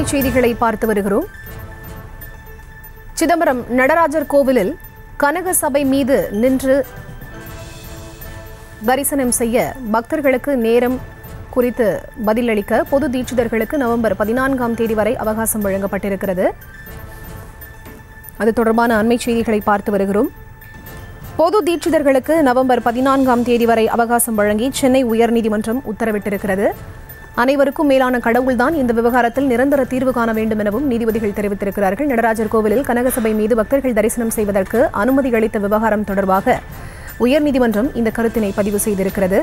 செய்திகளை பார்த்து வருகிறோம் சிதம்பரம் நடராஜர் கோவிலில் கனக சபை மீது நின்று தரிசனம் செய்ய பக்தர்களுக்கு நேரம் குறித்து பதிலளிக்க பொது தீட்சிதர்களுக்கு நவம்பர் பதினான்காம் தேதி வரை அவகாசம் வழங்கப்பட்டிருக்கிறது அது தொடர்பான அண்மை செய்திகளை பார்த்து வருகிறோம் பொது தீட்சிதர்களுக்கு நவம்பர் பதினான்காம் தேதி வரை அவகாசம் வழங்கி சென்னை உயர்நீதிமன்றம் உத்தரவிட்டிருக்கிறது அனைவருக்கும் மேலான கடவுள்தான் இந்த விவகாரத்தில் நிரந்தர தீர்வு காண வேண்டும் எனவும் நீதிபதிகள் தெரிவித்திருக்கிறார்கள் நடராஜர் கோவிலில் கனகசபை மீது பக்தர்கள் தரிசனம் செய்வதற்கு அனுமதி அளித்த விவகாரம் தொடர்பாக உயர்நீதிமன்றம் இந்த கருத்தினை பதிவு செய்திருக்கிறது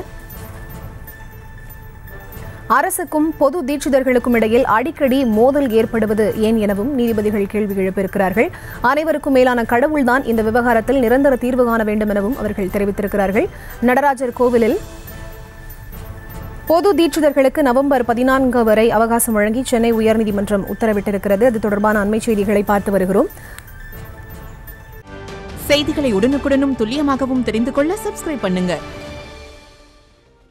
அரசுக்கும் பொது தீட்சிதர்களுக்கும் இடையில் அடிக்கடி மோதல் ஏற்படுவது ஏன் எனவும் நீதிபதிகள் கேள்வி எழுப்பியிருக்கிறார்கள் அனைவருக்கும் மேலான கடவுள்தான் இந்த விவகாரத்தில் நிரந்தர தீர்வு காண வேண்டும் எனவும் அவர்கள் தெரிவித்திருக்கிறார்கள் நடராஜர் கோவிலில் பொது தீட்சிதர்களுக்கு நவம்பர் பதினான்கு வரை அவகாசம் வழங்கி சென்னை உயர்நீதிமன்றம் உத்தரவிட்டிருக்கிறது அது தொடர்பான அண்மை செய்திகளை பார்த்து வருகிறோம் செய்திகளை உடனுக்குடனும் துல்லியமாகவும் தெரிந்து கொள்ள சப்ஸ்கிரைப் பண்ணுங்க